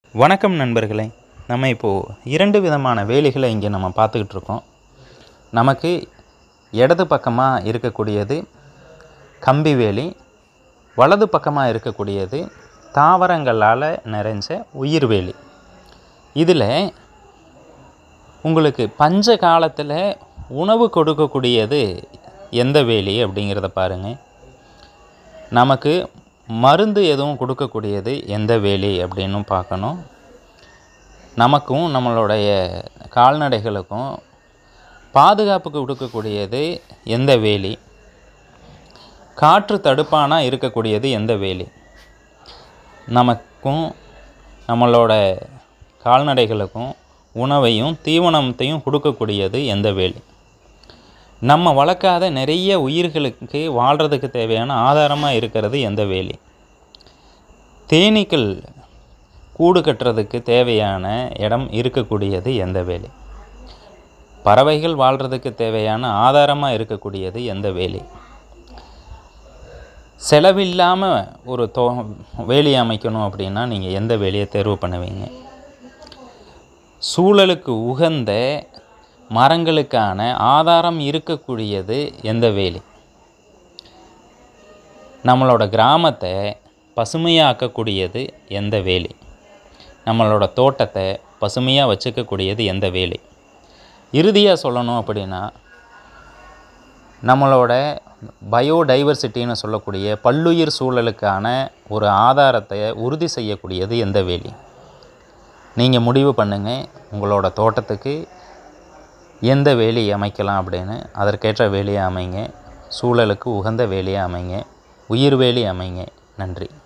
வணக்கம் நண்பர்களே நம்ம இப்போது இரண்டு விதமான வேலிகளை இங்கே நம்ம பார்த்துக்கிட்டு இருக்கோம் நமக்கு இடது பக்கமாக இருக்கக்கூடியது கம்பி வேலி வலது பக்கமாக இருக்கக்கூடியது தாவரங்களால் நிறைஞ்ச உயிர் வேலி இதில் உங்களுக்கு பஞ்ச காலத்தில் உணவு கொடுக்கக்கூடியது எந்த வேலி அப்படிங்கிறத பாருங்கள் நமக்கு மருந்து எதுவும் கொடுக்கக்கூடியது எந்த வேலி அப்படின்னு பார்க்கணும் நமக்கும் நம்மளுடைய கால்நடைகளுக்கும் பாதுகாப்புக்கு கொடுக்கக்கூடியது எந்த வேலி காற்று தடுப்பானாக இருக்கக்கூடியது எந்த வேலி நமக்கும் நம்மளோட கால்நடைகளுக்கும் உணவையும் தீவனத்தையும் கொடுக்கக்கூடியது எந்த வேலி நம்ம வளர்க்காத நிறைய உயிர்களுக்கு வாழ்கிறதுக்கு தேவையான ஆதாரமாக இருக்கிறது எந்த வேலி தேனீக்கள் கூடு கட்டுறதுக்கு தேவையான இடம் இருக்கக்கூடியது எந்த வேலி பறவைகள் வாழ்கிறதுக்கு தேவையான ஆதாரமாக இருக்கக்கூடியது எந்த வேலி செலவில்லாமல் ஒரு தோ வேலி அமைக்கணும் அப்படின்னா நீங்கள் எந்த வேலியை தேர்வு பண்ணுவீங்க சூழலுக்கு உகந்த மரங்களுக்கான ஆதாரம் இருக்கக்கூடியது எந்த வேலி நம்மளோட கிராமத்தை பசுமையாக்கக்கூடியது எந்த வேலி நம்மளோட தோட்டத்தை பசுமையாக வச்சுக்கக்கூடியது எந்த வேலி இறுதியாக சொல்லணும் அப்படின்னா நம்மளோட பயோடைவர்சிட்டின்னு சொல்லக்கூடிய பல்லுயிர் சூழலுக்கான ஒரு ஆதாரத்தை உறுதி செய்யக்கூடியது எந்த வேலி நீங்கள் முடிவு பண்ணுங்கள் உங்களோட தோட்டத்துக்கு எந்த வேலி அமைக்கலாம் அப்படின்னு அதற்கேற்ற வேலியை அமைங்க சூழலுக்கு உகந்த வேலியை அமைங்க உயிர் வேலி அமைங்க நன்றி